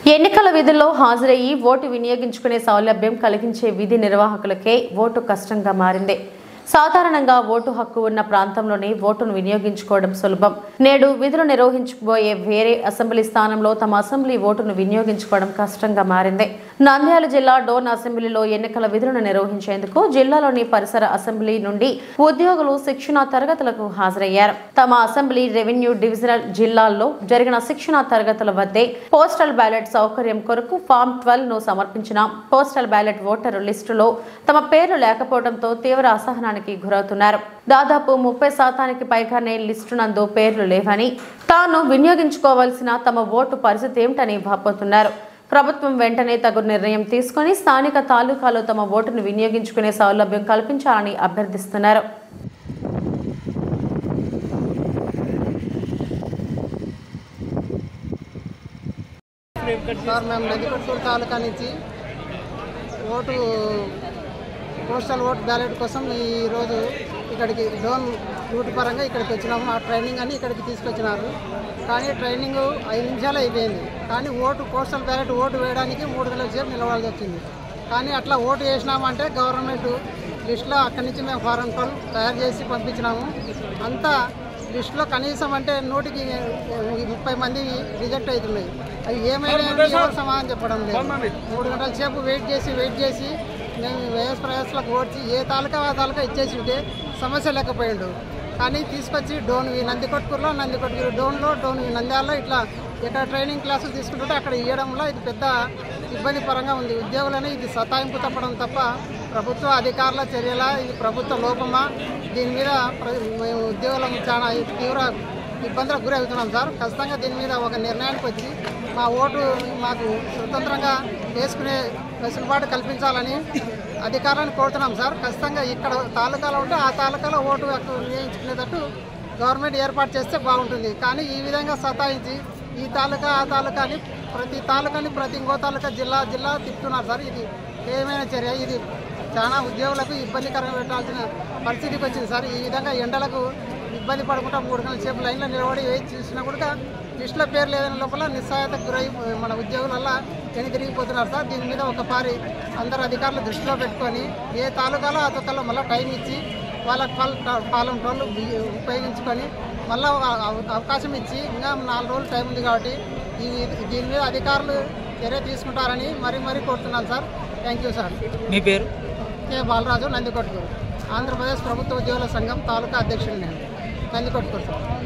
ఎన్నికల విధుల్లో హాజరయ్యి ఓటు వినియోగించుకునే సౌలభ్యం కలిగించే విధి నిర్వాహకులకే ఓటు కష్టంగా మారింది సాధారణంగా ఓటు హక్కు ఉన్న ప్రాంతంలోనే ఓటును వినియోగించుకోవడం సులభం నేడు విధులు నిర్వహించబోయే వేరే అసెంబ్లీ స్థానంలో తమ అసెంబ్లీ ఓటును వినియోగించుకోవడం కష్టంగా మారింది నంద్యాల జిల్లా డోన్ అసెంబ్లీలో ఎన్నికల విధులను నిర్వహించేందుకు జిల్లాలోని పరిసర అసెంబ్లీ నుండి ఉద్యోగులు శిక్షణా తరగతులకు హాజరయ్యారు తమ అసెంబ్లీ రెవెన్యూ డివిజనల్ జిల్లాల్లో జరిగిన శిక్షణా తరగతుల వద్దే పోస్టల్ బ్యాలెట్ సౌకర్యం కొరకు ఫామ్ ట్వెల్వ్ ను సమర్పించిన పోస్టల్ బ్యాలెట్ ఓటరు లిస్టులో తమ పేర్లు లేకపోవడంతో తీవ్ర అసహనానికి గురవుతున్నారు దాదాపు ముప్పై శాతానికి పైగానే లిస్టు నందు పేర్లు లేవని తాను వినియోగించుకోవాల్సిన తమ ఓటు పరిస్థితి ఏమిటని వాపోతున్నారు ప్రభుత్వం వెంటనే తగు నిర్ణయం తీసుకొని స్థానిక తాలూకాలో తమ ఓటును వినియోగించుకునే సౌలభ్యం కల్పించాలని అభ్యర్థిస్తున్నారు సార్ మేము నదికొట్టూరు తాలూకా నుంచి ఓటు పోస్టల్ ఓటు బ్యాలెట్ కోసం ఈరోజు ఇక్కడికి డోన్ డ్యూటీ పరంగా ఇక్కడికి వచ్చినాము ఆ ట్రైనింగ్ అని ఇక్కడికి తీసుకొచ్చినారు కానీ ట్రైనింగ్ ఐదు నిమిషాలు అయిపోయింది కానీ ఓటు పోస్టల్ బ్యాలెట్ ఓటు వేయడానికి మూడు గంటల సేపు నిలవాల్సి వచ్చింది కానీ అట్లా ఓటు వేసినామంటే గవర్నమెంట్ లిస్టులో అక్కడి నుంచి మేము ఫారం కాల్ తయారు చేసి పంపించినాము అంతా లిస్టులో కనీసం అంటే నూటికి ముప్పై మంది రిజెక్ట్ అవుతున్నాయి అవి ఏమైనా ఎవరు సమాధానం చెప్పడం లేదు మూడు గంటల సేపు వెయిట్ చేసి వెయిట్ చేసి మేము వ్యవస్థ ప్రయాసాలకు ఓడ్చి ఏ తాలూకా ఆ తాలూకా ఇచ్చేసి ఉంటే సమస్య లేకపోయిండు కానీ తీసుకొచ్చి డోన్వి నందికొట్కూరులో నందికొట్కూరు డోన్లో డోన్వి నంద్యాలలో ఇట్లా ఎక్కడ ట్రైనింగ్ క్లాసులు తీసుకుంటుంటే అక్కడ ఇవ్వడంలో ఇది పెద్ద ఇబ్బంది పరంగా ఉంది ఉద్యోగులని ఇది సతాయింపు తప్పడం తప్ప ప్రభుత్వ అధికారుల చర్యల ఇది ప్రభుత్వ లోపమా దీని మీద ప్ర- మేము ఉద్యోగులం చాలా తీవ్ర ఇబ్బందులకు గురి అవుతున్నాం సార్ ఖచ్చితంగా దీని మీద ఒక నిర్ణయానికి వచ్చి మా ఓటు మాకు స్వతంత్రంగా వేసుకునే వెసులుబాటు కల్పించాలని అధికారులను కోరుతున్నాం సార్ ఖచ్చితంగా ఇక్కడ తాలూకాలో ఉంటే ఆ తాలూకాలో ఓటు హక్కు వినియోగించుకునేటట్టు గవర్నమెంట్ ఏర్పాటు చేస్తే బాగుంటుంది కానీ ఈ విధంగా సతాయించి ఈ తాలూకా ఆ తాలూకా అని ప్రతి తాలూకాని ప్రతి ఇంకో తాలూకా జిల్లా జిల్లా తిప్పుతున్నారు సార్ ఇది ఏమైనా చర్య ఇది చాలా ఉద్యోగులకు ఇబ్బందికరంగా పెట్టాల్సిన పరిస్థితికి వచ్చింది సార్ ఈ విధంగా ఎండలకు ఇబ్బంది పడకుండా మూడు గంటల సేపు లైన్లో నిలబడి వేచి చూసినా కూడా లిస్టులో పేరు లేదని లోపల నిస్సహాయతకు గురై మన ఉద్యోగులల్లా వెనుదిరిగిపోతున్నారు సార్ దీని మీద ఒక పారి అందరు అధికారులు దృష్టిలో పెట్టుకొని ఏ తాలూకాలో ఆ తాలూకాలో మళ్ళీ టైం ఇచ్చి వాళ్ళకి పాల పాలన రోజులు ఉపయోగించుకొని మళ్ళీ అవకాశం ఇచ్చి ఇంకా నాలుగు రోజులు టైం ఉంది కాబట్టి ఈ దీని మీద అధికారులు చర్య తీసుకుంటారని మరీ మరీ కోరుతున్నాను సార్ థ్యాంక్ యూ సార్ మీ పేరు కె బాలరాజు నందికొట్కూరు ఆంధ్రప్రదేశ్ ప్రభుత్వ ఉద్యోగుల సంఘం తాలూకా అధ్యక్షుడు నేను నందికొట్కూరు సార్